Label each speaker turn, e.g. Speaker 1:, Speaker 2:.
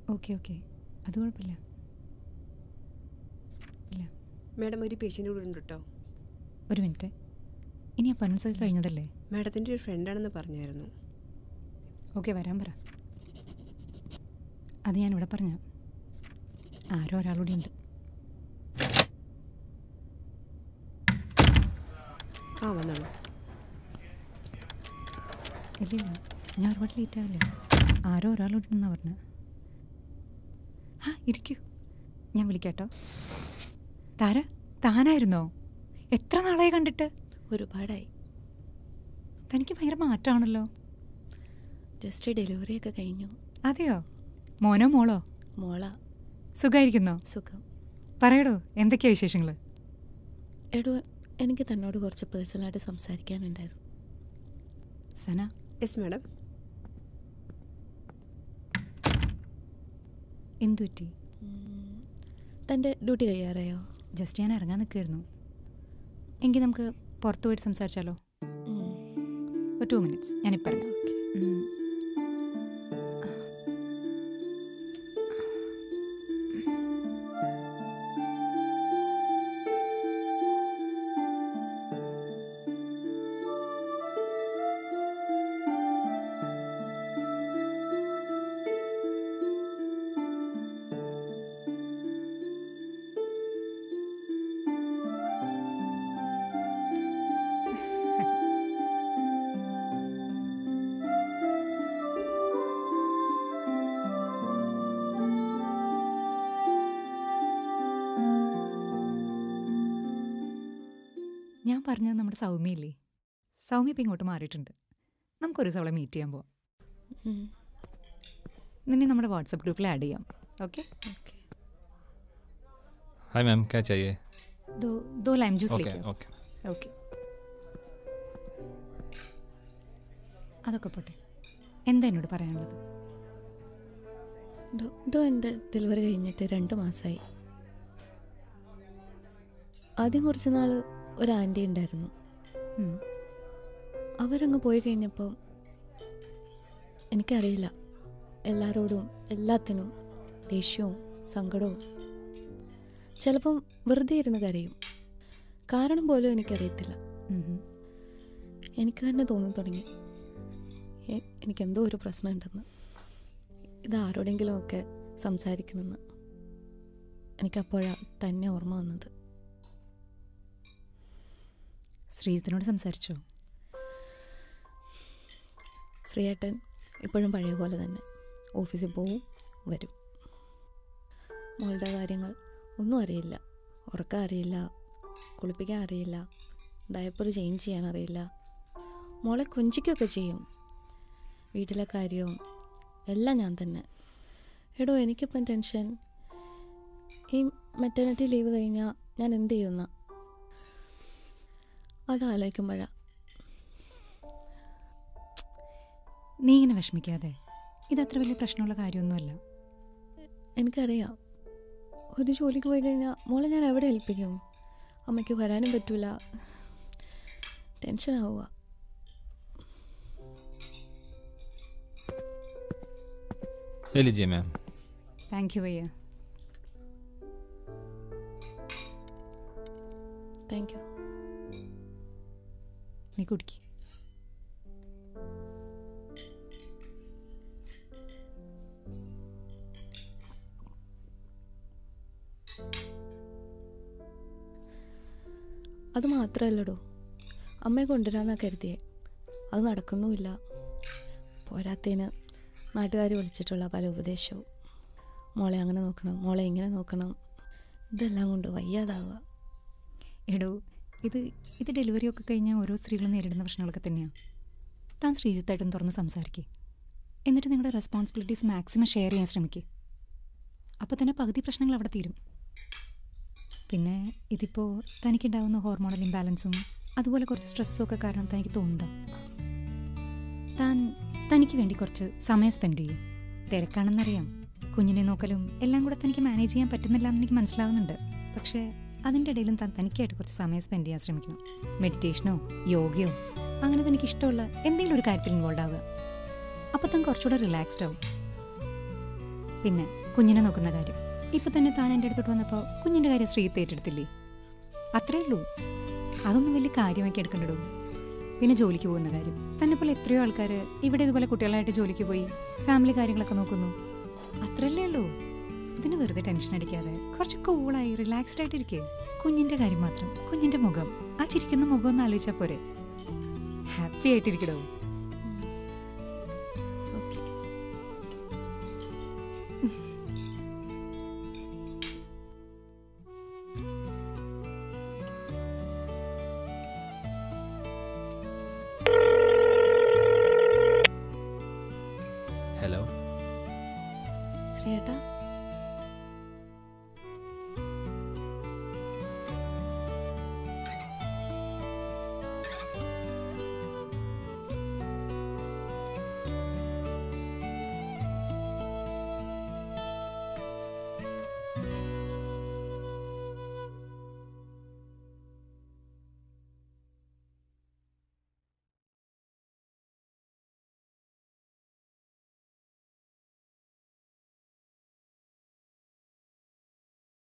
Speaker 1: Okay okay അത് കുഴപ്പമില്ല ഇല്ല
Speaker 2: മാഡം ഒരു പേഷ്യൻ്റ് കൂടെ ഉണ്ട് കേട്ടോ
Speaker 1: ഒരു മിനിറ്റ് ഇനി അപ്പൻസ് കഴിഞ്ഞതല്ലേ
Speaker 2: മാഡത്തിൻ്റെ ഒരു ഫ്രണ്ടാണെന്ന് പറഞ്ഞായിരുന്നു
Speaker 1: ഓക്കെ വരാൻ പറ അത് ഞാൻ ഇവിടെ പറഞ്ഞ ആരോ ഒരാളൂടെ ഉണ്ട്
Speaker 2: ആ വന്നോളൂ
Speaker 1: ഇല്ല ഇല്ല ഞാൻ ഒരുപാട് ലേറ്റ് ആവില്ല ആരോ ഒരാളോട് എന്നാ പറഞ്ഞ ആ ഇരിക്കൂ ഞാൻ വിളിക്കാട്ടോ താര താനായിരുന്നോ എത്ര നാളായി കണ്ടിട്ട്
Speaker 3: ഒരുപാടായി
Speaker 1: തനിക്ക് ഭയങ്കര മാറ്റമാണല്ലോ
Speaker 3: ജസ്റ്റ് ഡെലിവറി ഒക്കെ കഴിഞ്ഞു
Speaker 1: അതെയോ മോനോ മോളോ
Speaker 3: മോള
Speaker 1: സുഖമായിരിക്കുന്നോ
Speaker 3: സുഖം
Speaker 1: പറയടോ എന്തൊക്കെയാ വിശേഷങ്ങൾ
Speaker 3: എടോ എനിക്ക് തന്നോട് കുറച്ച് പേഴ്സണലായിട്ട് സംസാരിക്കാനുണ്ടായിരുന്നു
Speaker 1: സന
Speaker 2: യെസ് മാഡം
Speaker 1: എന്തു പറ്റി
Speaker 3: ഉം, തൻ്റെ ഡ്യൂട്ടി കഴിയാറായോ
Speaker 1: ജസ്റ്റ് ഞാൻ ഇറങ്ങാൻ നിൽക്കുമായിരുന്നു എങ്കിൽ നമുക്ക് പുറത്ത് പോയിട്ട് സംസാരിച്ചാലോ
Speaker 3: ഉം,
Speaker 1: ഒരു ടു മിനിറ്റ്സ് ഞാനിപ്പോൾ ഇറങ്ങാം
Speaker 3: ഓക്കെ
Speaker 1: ഉം. ഞാൻ പറഞ്ഞത് നമ്മുടെ സൗമ്യയില്ലേ സൗമ്യ ഇപ്പം ഇങ്ങോട്ട് മാറിയിട്ടുണ്ട് നമുക്കൊരു ദിവസം അവളെ മീറ്റ് ചെയ്യാൻ പോവാം
Speaker 3: ഉം,
Speaker 1: നിന്നെ നമ്മുടെ വാട്സപ്പ് ഗ്രൂപ്പിൽ ആഡ് ചെയ്യാം ഓക്കെ
Speaker 3: ഓക്കെ
Speaker 4: हाय मैम क्या चाहिए
Speaker 1: ദോ ദോ ലൈം ജ്യൂസ്
Speaker 4: ओके
Speaker 1: ലേക്കോ
Speaker 4: ओके
Speaker 1: ഓക്കെ അതൊക്കെ പോട്ടെ എന്താ എന്നോട് പറയാനുള്ളത്
Speaker 3: ഡോ ഡോ എൻ്റെ ഡെലിവറി കഴിഞ്ഞിട്ട് രണ്ട് മാസമായി ആദ്യം കുറച്ച് നാൾ ഒരു ആൻറ്റി ഉണ്ടായിരുന്നു
Speaker 1: ഉം.
Speaker 3: അവരങ്ങ് പോയി കഴിഞ്ഞപ്പോൾ എനിക്കറിയില്ല എല്ലാവരോടും എല്ലാത്തിനും ദേഷ്യവും സങ്കടവും ചിലപ്പം വെറുതെ ഇരുന്ന് കരയും കാരണം പോലും എനിക്കറിയത്തില്ല
Speaker 1: ഉം ഉം.
Speaker 3: എനിക്ക് തന്നെ തോന്നി തുടങ്ങി എ- എനിക്കെന്തോ ഒരു പ്രശ്നമുണ്ടെന്ന് ഇത് ആരോടെങ്കിലുമൊക്കെ സംസാരിക്കണമെന്ന് എനിക്കപ്പോഴാണ് തന്നെ ഓർമ്മ വന്നത്
Speaker 1: ശ്രീജിത്തിനോട് സംസാരിച്ചോ
Speaker 3: ശ്രീയേട്ടൻ ഇപ്പോഴും പഴയ പോലെ തന്നെ ഓഫീസിൽ പോവും വരും മോളുടെ കാര്യങ്ങൾ ഒന്നും അറിയില്ല ഉറക്കം അറിയില്ല കുളിപ്പിക്കാൻ അറിയില്ല ഡയപ്പർ ചേഞ്ച് ചെയ്യാൻ അറിയില്ല മോളെ കൊഞ്ചിക്കൊക്കെ ചെയ്യും വീട്ടിലെ കാര്യവും എല്ലാം ഞാൻ തന്നെ എടോ എനിക്കിപ്പം ടെൻഷൻ ഈ മെറ്റേണിറ്റി ലീവ് കഴിഞ്ഞാൽ ഞാൻ എന്ത് ചെയ്യുന്ന അതാലോചിക്കുമ്പോഴാണ്
Speaker 1: നീ ഇങ്ങനെ വിഷമിക്കാതെ ഇതത്ര വലിയ പ്രശ്നമുള്ള കാര്യമൊന്നുമല്ല
Speaker 3: എനിക്കറിയാം ഒരു ജോലിക്ക് പോയി കഴിഞ്ഞാൽ മോളെ ഞാൻ എവിടെ ഏൽപ്പിക്കും അമ്മയ്ക്ക് വരാനും പറ്റൂല ടെൻഷൻ ആവുക
Speaker 4: ले लीजिए मैम
Speaker 1: താങ്ക് യു ഭയ്യ
Speaker 3: താങ്ക് യു
Speaker 1: നീ കുടിക്ക്
Speaker 3: അത് മാത്രമല്ലടോ അമ്മയെ കൊണ്ടുവരാന്നാ കരുതിയേ അത് നടക്കുന്നുമില്ല പോരാത്തതിന് നാട്ടുകാർ വിളിച്ചിട്ടുള്ള പല ഉപദേശവും മോളെ അങ്ങനെ നോക്കണം മോളെ ഇങ്ങനെ നോക്കണം ഇതെല്ലാം കൊണ്ട് വയ്യാതാവുക
Speaker 1: എടോ ഇത് ഇത് ഡെലിവറി ഒക്കെ കഴിഞ്ഞാൽ ഓരോ സ്ത്രീകളും നേരിടുന്ന പ്രശ്നങ്ങളൊക്കെ തന്നെയാണ് താൻ ശ്രീജിത്തായിട്ടും തുറന്ന് സംസാരിക്കേ എന്നിട്ട് നിങ്ങളുടെ റെസ്പോൺസിബിലിറ്റീസ് മാക്സിമം ഷെയർ ചെയ്യാൻ ശ്രമിക്കേ അപ്പോൾ തന്നെ പകുതി പ്രശ്നങ്ങൾ അവിടെ തീരും പിന്നെ ഇതിപ്പോൾ തനിക്കുണ്ടാവുന്ന ഹോർമോണൽ ഇംബാലൻസും അതുപോലെ കുറച്ച് സ്ട്രെസ്സും ഒക്കെ കാരണം തനിക്ക് തോന്നുന്നോ താൻ തനിക്ക് വേണ്ടി കുറച്ച് സമയം സ്പെൻഡ് ചെയ്യും തിരക്കാണെന്നറിയാം കുഞ്ഞിനെ നോക്കലും എല്ലാം കൂടെ തനിക്ക് മാനേജ് ചെയ്യാൻ പറ്റുന്നില്ല എന്ന് എനിക്ക് മനസ്സിലാവുന്നുണ്ട് പക്ഷേ അതിൻ്റെ ഇടയിലും താൻ തനിക്കായിട്ട് കുറച്ച് സമയം സ്പെൻഡ് ചെയ്യാൻ ശ്രമിക്കണം മെഡിറ്റേഷനോ യോഗയോ അങ്ങനെ തനിക്ക് ഇഷ്ടമുള്ള എന്തെങ്കിലും ഒരു കാര്യത്തിൽ ഇൻവോൾവ് ആവുക അപ്പോൾ താൻ കുറച്ചുകൂടെ റിലാക്സ്ഡ് ആവും പിന്നെ കുഞ്ഞിനെ നോക്കുന്ന കാര്യം ഇപ്പൊ തന്നെ താൻ എൻ്റെ അടുത്തോട്ട് വന്നപ്പോൾ കുഞ്ഞിന്റെ കാര്യം ശ്രീത്ത് ഏറ്റെടുത്തില്ലേ അത്രേ ഉള്ളൂ അതൊന്നും വലിയ കാര്യമാക്കി എടുക്കണ്ടടോ പിന്നെ ജോലിക്ക് പോകുന്ന കാര്യം തന്നെ പോലെ എത്രയോ ആൾക്കാർ ഇവിടെ ഇതുപോലെ കുട്ടികളായിട്ട് ജോലിക്ക് പോയി ഫാമിലി കാര്യങ്ങളൊക്കെ നോക്കുന്നു അത്രല്ലേ ഉള്ളൂ ഇതിന് വെറുതെ ടെൻഷൻ അടിക്കാതെ കുറച്ച് കൂളായി റിലാക്സ്ഡ് ആയിട്ടിരിക്കുക കുഞ്ഞിന്റെ കാര്യം മാത്രം കുഞ്ഞിന്റെ മുഖം ആ ചിരിക്കുന്ന മുഖം ഒന്ന് ആലോചിച്ചാൽ പോരെ ഹാപ്പി ആയിട്ടിരിക്കടോ